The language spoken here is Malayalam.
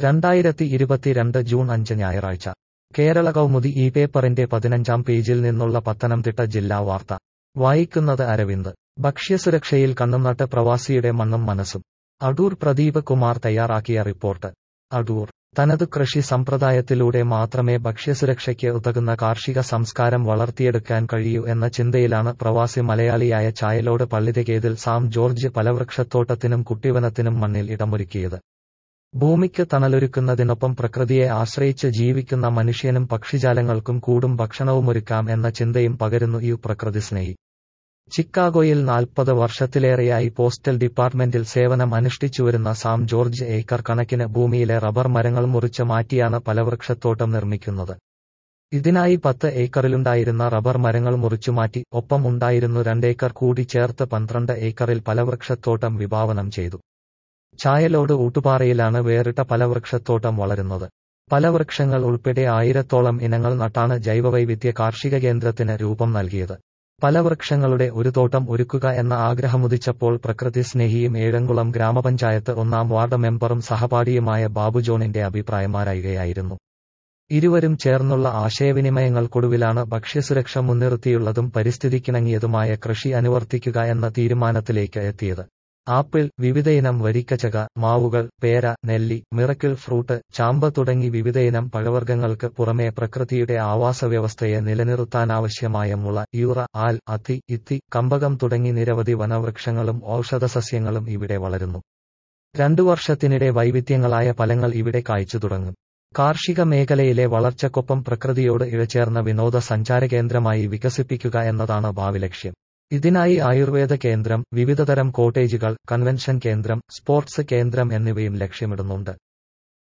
രണ്ടായിരത്തി ഇരുപത്തിരണ്ട് ജൂൺ അഞ്ച് ഞായറാഴ്ച കേരള കൗമുദി ഈ പേപ്പറിന്റെ പതിനഞ്ചാം പേജിൽ നിന്നുള്ള പത്തനംതിട്ട ജില്ലാ വാർത്ത വായിക്കുന്നത് അരവിന്ദ് ഭക്ഷ്യസുരക്ഷയിൽ കണ്ണുനട്ട് പ്രവാസിയുടെ മണ്ണും മനസ്സും അടൂർ പ്രദീപ് കുമാർ തയ്യാറാക്കിയ റിപ്പോർട്ട് അടൂർ തനതു കൃഷി സമ്പ്രദായത്തിലൂടെ മാത്രമേ ഭക്ഷ്യസുരക്ഷയ്ക്ക് ഉതകുന്ന കാർഷിക സംസ്കാരം വളർത്തിയെടുക്കാൻ കഴിയൂ എന്ന ചിന്തയിലാണ് പ്രവാസി മലയാളിയായ ചായലോട് പള്ളിതകേതിൽ സാം ജോർജ് പലവൃക്ഷത്തോട്ടത്തിനും കുട്ടിവനത്തിനും മണ്ണിൽ ഇടമൊരുക്കിയത് ഭൂമിക്ക് തണലൊരുക്കുന്നതിനൊപ്പം പ്രകൃതിയെ ആശ്രയിച്ച് ജീവിക്കുന്ന മനുഷ്യനും പക്ഷിജാലങ്ങൾക്കും കൂടും ഭക്ഷണവുമൊരുക്കാം എന്ന ചിന്തയും പകരുന്നു ഈ പ്രകൃതി സ്നേഹി ചിക്കാഗോയിൽ നാൽപ്പത് വർഷത്തിലേറെയായി പോസ്റ്റൽ ഡിപ്പാർട്ട്മെന്റിൽ സേവനം അനുഷ്ഠിച്ചുവരുന്ന സാം ജോർജ് ഏക്കർ കണക്കിന് ഭൂമിയിലെ റബ്ബർ മരങ്ങൾ മുറിച്ച് മാറ്റിയാണ് പലവൃക്ഷത്തോട്ടം നിർമ്മിക്കുന്നത് ഇതിനായി പത്ത് ഏക്കറിലുണ്ടായിരുന്ന റബ്ബർ മരങ്ങൾ മുറിച്ചുമാറ്റി ഒപ്പം ഉണ്ടായിരുന്നു രണ്ടേക്കർ കൂടി ചേർത്ത് പന്ത്രണ്ട് ഏക്കറിൽ പലവൃക്ഷത്തോട്ടം വിഭാവനം ചെയ്തു ചായലോട് ഊട്ടുപാറയിലാണ് വേറിട്ട പലവൃക്ഷത്തോട്ടം വളരുന്നത് പലവൃക്ഷങ്ങൾ ഉൾപ്പെടെ ആയിരത്തോളം ഇനങ്ങൾ നട്ടാണ് ജൈവവൈവിധ്യ കാർഷിക കേന്ദ്രത്തിന് രൂപം നൽകിയത് പലവൃക്ഷങ്ങളുടെ ഒരു തോട്ടം ഒരുക്കുക എന്ന ആഗ്രഹമുദിച്ചപ്പോൾ പ്രകൃതി സ്നേഹിയും ഏഴംകുളം ഗ്രാമപഞ്ചായത്ത് ഒന്നാം വാർഡ് മെമ്പറും സഹപാഠിയുമായ ബാബു ജോണിന്റെ അഭിപ്രായമാരായുകയായിരുന്നു ഇരുവരും ചേർന്നുള്ള ആശയവിനിമയങ്ങൾക്കൊടുവിലാണ് ഭക്ഷ്യസുരക്ഷ മുൻനിർത്തിയുള്ളതും പരിസ്ഥിതിക്കിണങ്ങിയതുമായ കൃഷി അനുവർത്തിക്കുക എന്ന തീരുമാനത്തിലേക്ക് എത്തിയത് ആപ്പിൾ വിവിധയിനം വരിക്കച്ചക മാവുകൾ പേര നെല്ലി മിറക്കിൾ ഫ്രൂട്ട് ചാമ്പ തുടങ്ങി വിവിധയിനം പഴവർഗ്ഗങ്ങൾക്ക് പുറമെ പ്രകൃതിയുടെ ആവാസവ്യവസ്ഥയെ നിലനിർത്താനാവശ്യമായ മുള യൂറ ആൽ അത്തി ഇത്തി കമ്പകം തുടങ്ങി നിരവധി വനവൃക്ഷങ്ങളും ഔഷധസസ്യങ്ങളും ഇവിടെ വളരുന്നു രണ്ടു വർഷത്തിനിടെ വൈവിധ്യങ്ങളായ ഫലങ്ങൾ ഇവിടെ കായ്ച്ചു തുടങ്ങും കാർഷിക മേഖലയിലെ വളർച്ചക്കൊപ്പം പ്രകൃതിയോട് ഇഴചേർന്ന വിനോദസഞ്ചാര കേന്ദ്രമായി വികസിപ്പിക്കുക എന്നതാണ് ഭാവി ലക്ഷ്യം ഇതിനായി ആയുർവേദ കേന്ദ്രം വിവിധതരം കോട്ടേജുകൾ കൺവെൻഷൻ കേന്ദ്രം സ്പോർട്സ് കേന്ദ്രം എന്നിവയും ലക്ഷ്യമിടുന്നുണ്ട്